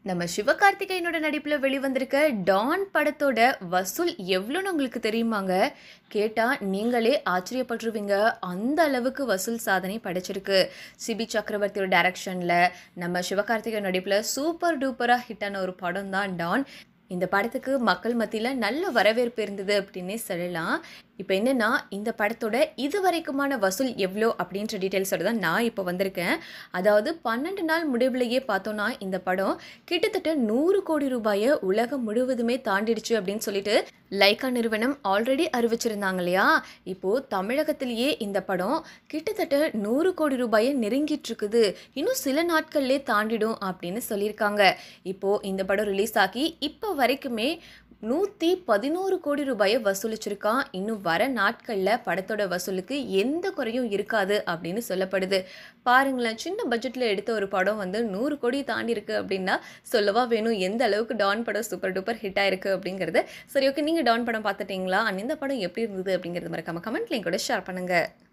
நம்ம சிவகார்த்திகேயனோட நடிப்பில் வெளிவந்திருக்க டான் படத்தோட வசூல் எவ்வளோன்னு உங்களுக்கு தெரியுமாங்க கேட்டால் நீங்களே ஆச்சரியப்பட்டுருவீங்க அந்த அளவுக்கு வசூல் சாதனை படைச்சிருக்கு சிபி சக்கரவர்த்தியோட டைரக்ஷனில் நம்ம சிவகார்த்திகேயன் நடிப்பில் சூப்பர் டூப்பராக ஹிட்டான ஒரு படம் தான் டான் இந்த படத்துக்கு மக்கள் மத்தியில் நல்ல வரவேற்பு இருந்தது அப்படின்னே சொல்லலாம் இப்போ என்னென்னா இந்த படத்தோட இது வரைக்குமான வசூல் எவ்வளோ அப்படின்ற டீட்டெயில்ஸோட தான் நான் இப்போ வந்திருக்கேன் அதாவது பன்னெண்டு நாள் முடிவுலையே பார்த்தோன்னா இந்த படம் கிட்டத்தட்ட நூறு கோடி ரூபாயை உலகம் முழுவதுமே தாண்டிடுச்சு அப்படின்னு சொல்லிட்டு லைக்கா நிறுவனம் ஆல்ரெடி அறிவிச்சிருந்தாங்க இல்லையா இப்போது தமிழகத்திலேயே இந்த படம் கிட்டத்தட்ட நூறு கோடி ரூபாயை நெருங்கிட்டு இருக்குது இன்னும் சில நாட்கள்லே தாண்டிடும் அப்படின்னு சொல்லியிருக்காங்க இப்போது இந்த படம் ரிலீஸ் ஆகி இப்போ வரைக்குமே நூற்றி பதினோரு கோடி ரூபாயை வசூலிச்சிருக்கான் இன்னும் வர நாட்களில் படத்தோட வசூலுக்கு எந்த குறையும் இருக்காது அப்படின்னு சொல்லப்படுது பாருங்களேன் சின்ன பட்ஜெட்டில் எடுத்த ஒரு படம் வந்து நூறு கோடி தாண்டி இருக்கு அப்படின்னா சொல்லவா வேணும் எந்த அளவுக்கு டான் படம் சூப்பர் டூப்பர் ஹிட் ஆயிருக்கு அப்படிங்கிறது சரி ஓகே நீங்கள் டான் படம் பார்த்துட்டீங்களா அண்ட் இந்த படம் எப்படி இருந்தது அப்படிங்கிறது மறக்காம கமெண்ட்லையும் கூட ஷேர் பண்ணுங்கள்